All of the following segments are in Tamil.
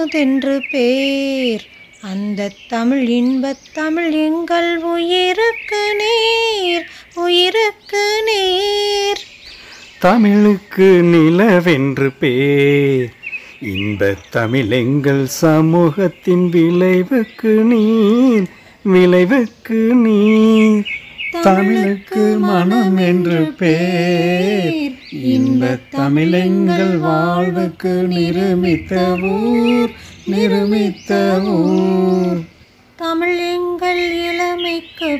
அமுதென்று பேர் அந்த தமிழ் இன்பத் தமிழ் எங்கள் உயிருக்கு நேர் உயிருக்கு நேர் தமிழுக்கு நிலவென்று பேர் இன்பத் தமிழ் எங்கள் சமூகத்தின் விளைவுக்கு நீர் விளைவுக்கு நீர் தமிழுக்கு மனம் என்று பேர் இன்பத் தமிழ் எங்கள் வாழ்வுக்கு நிருமித்த ஊர் நிருமித்த ஊர் தமிழ் எங்கள் இளமைக்கு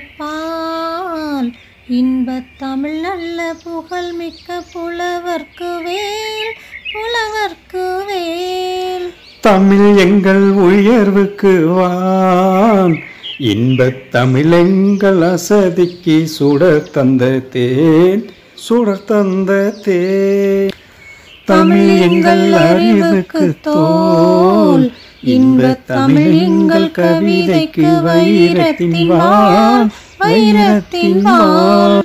பால் இன்பத் தமிழ் நல்ல புகழ் மிக்க புலவர்க்கு வேல் புலவர்க்கு வேல் தமிழ் எங்கள் உயர்வுக்கு வான் இன்பத் தமிழ் எங்கள் அசதிக்கு சுடர் தந்த தேன் சுடர் தந்த தேன் தமிழ் எங்கள் அறிவுக்கு தோல் இன்பத் தமிழ் எங்கள் கவிதைக்கு வைரத்தின் வான் வைரத்தின் வான்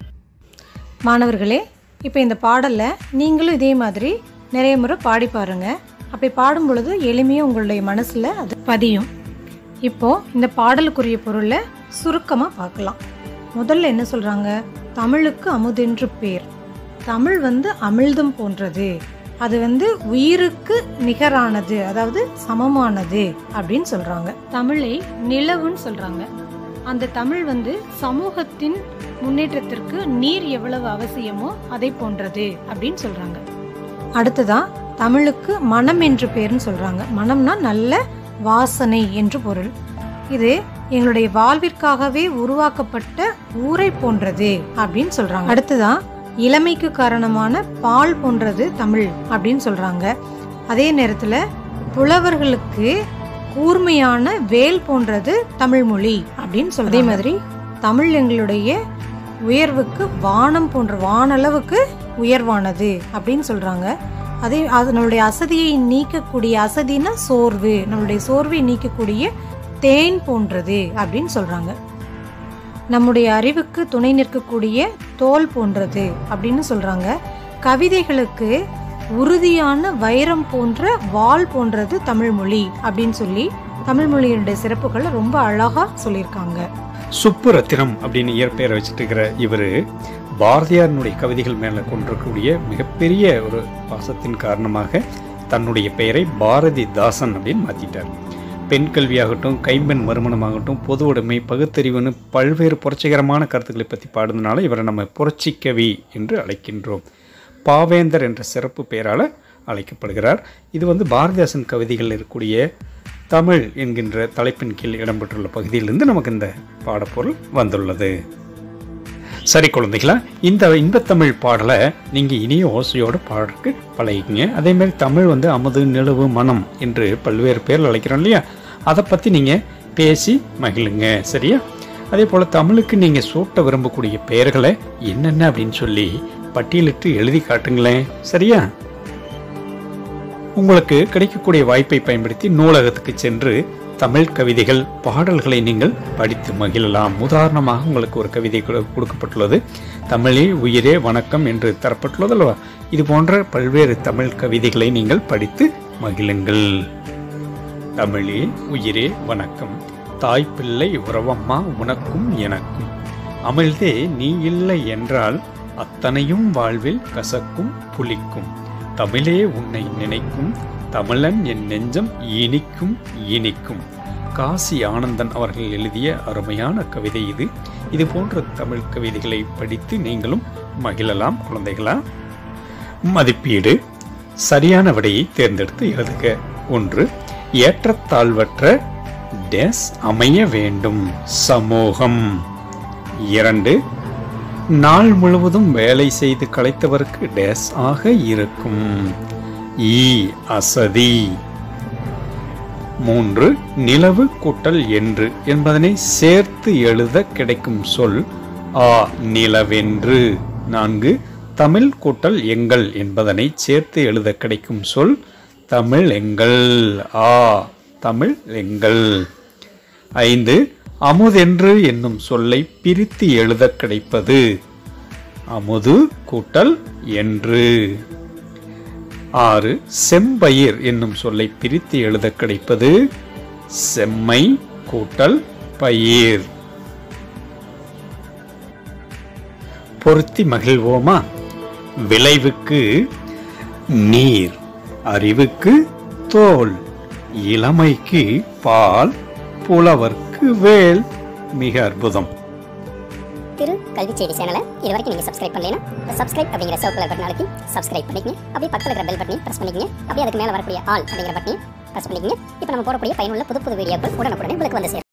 மாணவர்களே இப்போ இந்த பாடலை நீங்களும் இதே மாதிரி நிறைய முறை பாடி பாருங்க அப்படி பாடும் பொழுது எளிமையாக உங்களுடைய மனசில் அது பதியும் இப்போ இந்த பாடலுக்குரிய பொருளை சுருக்கமாக பார்க்கலாம் முதல்ல என்ன சொல்கிறாங்க தமிழுக்கு அமுதென்று பேர் தமிழ் வந்து அமிழ்தம் போன்றது அது வந்து உயிருக்கு நிகரானது அதாவது சமமானது அப்படின்னு சொல்றாங்க தமிழை நிலவுன்னு சொல்றாங்க அந்த தமிழ் வந்து சமூகத்தின் முன்னேற்றத்திற்கு நீர் எவ்வளவு அவசியமோ அதை போன்றது அப்படின்னு சொல்றாங்க அடுத்ததா தமிழுக்கு மனம் என்று பேர்னு சொல்றாங்க மனம்னா நல்ல வாசனை என்று பொருள் இது எங்களுடைய வாழ்விற்காகவே உருவாக்கப்பட்ட ஊரை போன்றது அப்படின்னு சொல்றாங்க அடுத்ததா இளமைக்கு காரணமான பால் போன்றது தமிழ் அப்படின்னு சொல்றாங்க அதே நேரத்துல புலவர்களுக்கு கூர்மையான வேல் போன்றது தமிழ் மொழி அப்படின்னு சொல்ற அதே மாதிரி தமிழ் எங்களுடைய உயர்வுக்கு வானம் போன்ற வானளவுக்கு உயர்வானது அப்படின்னு சொல்றாங்க அதே அது நம்மளுடைய அசதியை நீக்கக்கூடிய அசதினா சோர்வு நம்மளுடைய சோர்வை நீக்கக்கூடிய தேன் போன்றது அப்படின்னு சொல்றாங்க நம்முடைய அறிவுக்கு துணை நிற்கக்கூடிய தோல் போன்றது அப்படின்னு சொல்றாங்க கவிதைகளுக்கு உறுதியான வைரம் போன்ற வாள் போன்றது தமிழ் மொழி அப்படின்னு சொல்லி தமிழ் மொழியினுடைய சிறப்புகளை ரொம்ப அழகா சொல்லியிருக்காங்க சுப்புரத்தினம் அப்படின்னு இயற்பெயரை வச்சுட்டு இருக்கிற இவர் பாரதியாரினுடைய கவிதைகள் மேலே கொண்டிருக்கக்கூடிய மிகப்பெரிய ஒரு பாசத்தின் காரணமாக தன்னுடைய பெயரை பாரதி தாசன் அப்படின்னு மாற்றிட்டார் பெண் கல்வியாகட்டும் கைம்பெண் மறுமணமாகட்டும் பொது உடைமை பகுத்தறிவுன்னு பல்வேறு புரட்சிகரமான கருத்துக்களை பற்றி பாடுனதுனால இவரை நம்ம புரட்சி கவி என்று அழைக்கின்றோம் பாவேந்தர் என்ற சிறப்பு பெயரால் அழைக்கப்படுகிறார் இது வந்து பாரதிதாசன் கவிதைகளில் இருக்கக்கூடிய தமிழ் என்கின்ற தலைப்பின் கீழ் இடம்பெற்றுள்ள பகுதியிலிருந்து நமக்கு இந்த பாடப்பொருள் வந்துள்ளது சரி குழந்தைகளா இந்த இன்பத்தமிழ் பாடலை நீங்கள் இனிய ஓசையோடு பாடறதுக்கு பழகிங்க அதே மாதிரி தமிழ் வந்து அமுது நிலவு மனம் என்று பல்வேறு பேரில் அழைக்கிறோம் இல்லையா அதை பற்றி நீங்கள் பேசி மகிழுங்க சரியா அதே போல் தமிழுக்கு நீங்கள் சூட்ட விரும்பக்கூடிய பெயர்களை என்னென்ன அப்படின்னு சொல்லி பட்டியலிட்டு எழுதி காட்டுங்களேன் சரியா உங்களுக்கு கிடைக்கக்கூடிய வாய்ப்பை பயன்படுத்தி நூலகத்துக்கு சென்று தமிழ் கவிதைகள் பாடல்களை நீங்கள் படித்து மகிழலாம் உதாரணமாக உங்களுக்கு ஒரு கவிதை கொடு- கொடுக்கப்பட்டுள்ளது தமிழே உயிரே வணக்கம் என்று தரப்பட்டுள்ளது அல்லவா இது போன்ற பல்வேறு தமிழ் கவிதைகளை நீங்கள் படித்து மகிழுங்கள் தமிழே உயிரே வணக்கம் தாய் பிள்ளை உறவம்மா உனக்கும் எனக்கும் அமிழ்தே நீ இல்லை என்றால் அத்தனையும் வாழ்வில் கசக்கும் புளிக்கும் தமிழே உன்னை நினைக்கும் தமிழன் என் நெஞ்சம் இனிக்கும் இனிக்கும் காசி ஆனந்தன் அவர்கள் எழுதிய அருமையான கவிதை இது இது போன்ற தமிழ் கவிதைகளை படித்து நீங்களும் மகிழலாம் குழந்தைகளா மதிப்பீடு சரியான விடையை தேர்ந்தெடுத்து எழுதுக ஒன்று ஏற்றத்தாழ்வற்ற டேஸ் அமைய வேண்டும் சமூகம் இரண்டு நாள் முழுவதும் வேலை செய்து களைத்தவருக்கு டேஸ் ஆக இருக்கும் ஈ அசதி மூன்று நிலவு கூட்டல் என்று என்பதனை சேர்த்து எழுத கிடைக்கும் சொல் ஆ நிலவென்று நான்கு தமிழ் கூட்டல் எங்கள் என்பதனை சேர்த்து எழுத கிடைக்கும் சொல் தமிழ் எங்கள் ஆ தமிழ் எங்கள் ஐந்து அமுதென்று என்னும் சொல்லை பிரித்து எழுத கிடைப்பது அமுது கூட்டல் என்று ஆறு செம்பயிர் என்னும் சொல்லை பிரித்து எழுத கிடைப்பது செம்மை கூட்டல் பயிர் பொருத்தி மகிழ்வோமா விளைவுக்கு நீர் அறிவுக்கு தோல் இளமைக்கு பால் புலவர்க்கு வேல் மிக அற்புதம் திரு கல்வி செய்தி சேனலை இது வரைக்கும் நீங்கள் சப்ஸ்கிரைப் பண்ணலைன்னா சப்ஸ்கிரைப் அப்படிங்கிற சிவப்பு கலர் பட்டன் அழுத்தி சப்ஸ்கிரைப் பண்ணிக்கங்க அப்படியே பக்கத்தில் இருக்கிற பெல் பட்டனையும் ப்ரெஸ் பண்ணிக்கங்க அப்படியே அதுக்கு மேலே வரக்கூடிய ஆல் அப்படிங்கிற பட்டனையும் ப்ரெஸ் பண்ணிக்கங்க இப்போ நம்ம போடக்கூடிய பயனுள்ள புது புது வீடியோக்கள் உடனுக்குடனே உங்களுக்கு வந்து சேரும்